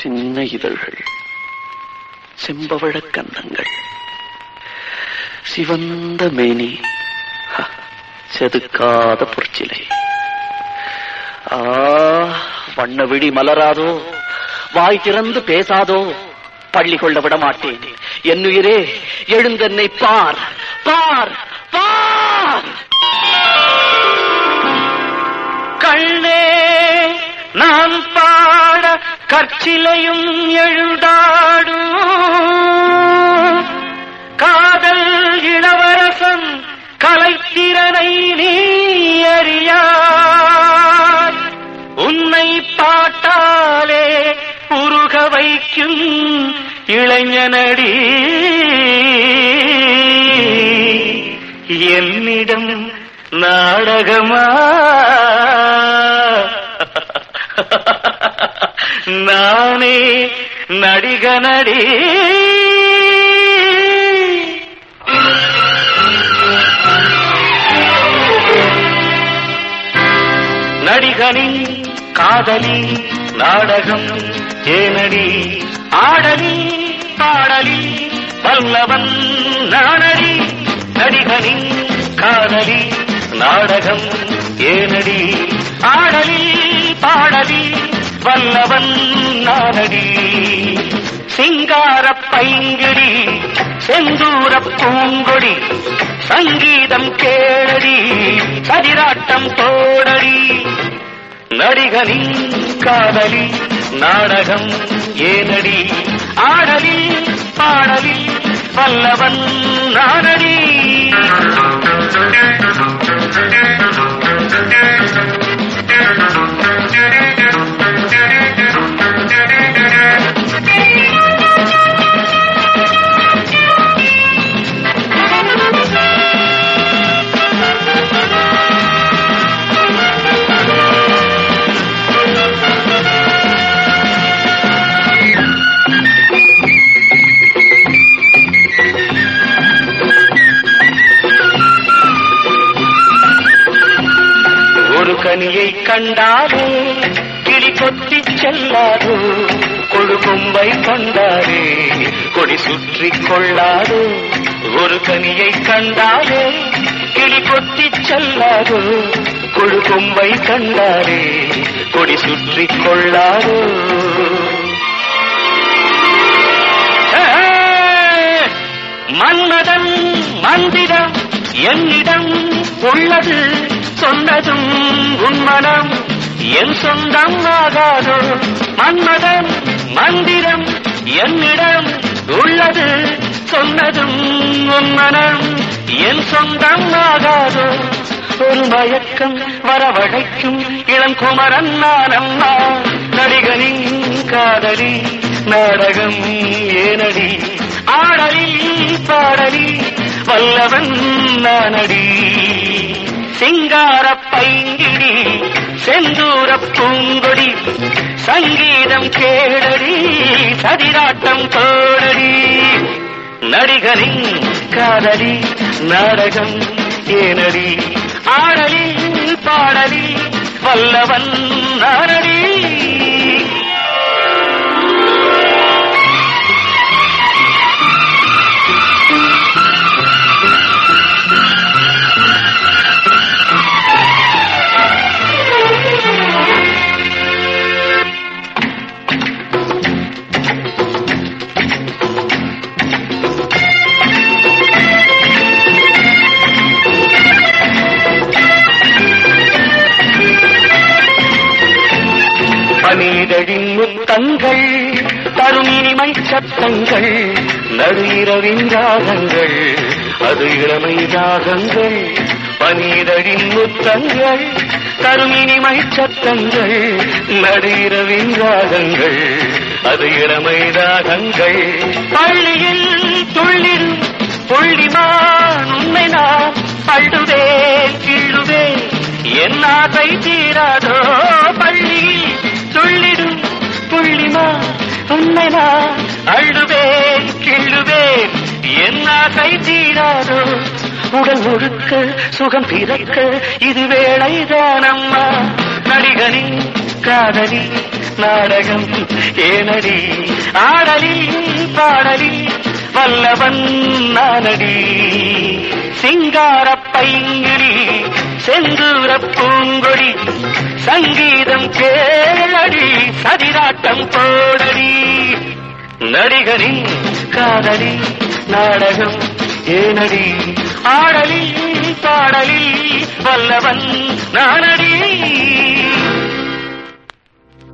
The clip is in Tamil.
சின்ன இதழ்கள் செம்பவழக் கன்னங்கள் சிவந்த மேனி ஹ, செதுக்காத பொற்சிலை ஆ வண்ண விழி மலராதோ வாய் திறந்து பேசாதோ பள்ளி கொள்ள விட மாட்டேன் என்னுயிரே எழுந்தென்னை பார் பார் பார் கண்ணே நான் பாட கற்சிலையும் எழுந்தாடும் காதல் இளவரசன் கலைத்திறனை நீ அறியாய் உன்னை பாட்டாலே உருக வைக்கும் இளைஞனடி என்னிடம் நாடகமா நானே நடிகனடி நடிகனின் காதலி நாடகம் ஏனடி ஆடலி பாடலி வல்லவன் நானடி நடிகனின் காதலி நாடகம் ஏனடி ஆடலி பாடலி வல்லவன் நானடி சிங்கார பைங்கிடி செந்தூர பூங்கொடி சங்கீதம் கேளடி சரிராட்டம் தோடடி நடிகனின் காதலி நாடகம் ஏனடி ஆடலி பாடலி வல்லவன் நானடி ஒரு கனியை கண்டாரே கிளி கொத்தி செல்லாதோ கொழு கொம்பை கண்டாரே கொடி சுற்றி கொள்ளாதோ ஒரு கனியை கண்டாரே கிளி கொத்தி செல்லாதோ கொழு கொம்பை கண்டாரே கொடி சுற்றி கொள்ளாதோ மன்மதன் மந்திரம் என்னிடம் உள்ளது சொன்னதும் உன்மனம் என் சொந்தம் ஆகாதோ மன்மதன் மந்திரம் என்னிடம் உள்ளது சொன்னதும் உன்மனம் என் சொந்தம் ஆகாதோ ஒரு மயக்கம் வரவழைக்கும் இளங்குமரன் நான் அம்மா நடிகனின் காதலி நாடகம் ஏனடி ஆடலி பாடலி வல்லவன் நானடி சிங்கார பைங்கிடி செந்தூர பூங்கொடி சங்கீதம் கேடடி சதிராட்டம் தோடடி நடிகரின் காதலி நாடகம் ஏனடி ஆடலி பாடலி வல்லவன் நானடி பனிதழின் முத்தங்கள் தரும் இனிமை சத்தங்கள் நடு இரவின் ராகங்கள் அது இளமை ராகங்கள் பனிதழின் முத்தங்கள் தரும் இனிமை சத்தங்கள் நடு இரவின் ராகங்கள் அது இளமை ராகங்கள் பள்ளியில் துள்ளிடும் புள்ளிமான் உண்மை நான் அள்ளுவேன் கிள்ளுவேன் என் ஆசை தீராதோ பள்ளியில் துள்ளிடும் புள்ளிமா உண்மைனா அழுவேன் கிள்ளுவேன் என் ஆசை தீராதோ உடல் முழுக்க சுகம் பிறக்க இது வேளைதானம்மா நடிகனின் காதலி நாடகம் ஏனடி ஆடலி பாடலி வல்லவன் நானடி சிங்கார பைங்கிரி செந்தூர பூங்கொடி சங்கீதம் கேளடி சதிராட்டம் போடடி நடிகரின் காதலி நாடகம் ஏனடி ஆடலி பாடலி வல்லவன் நானடி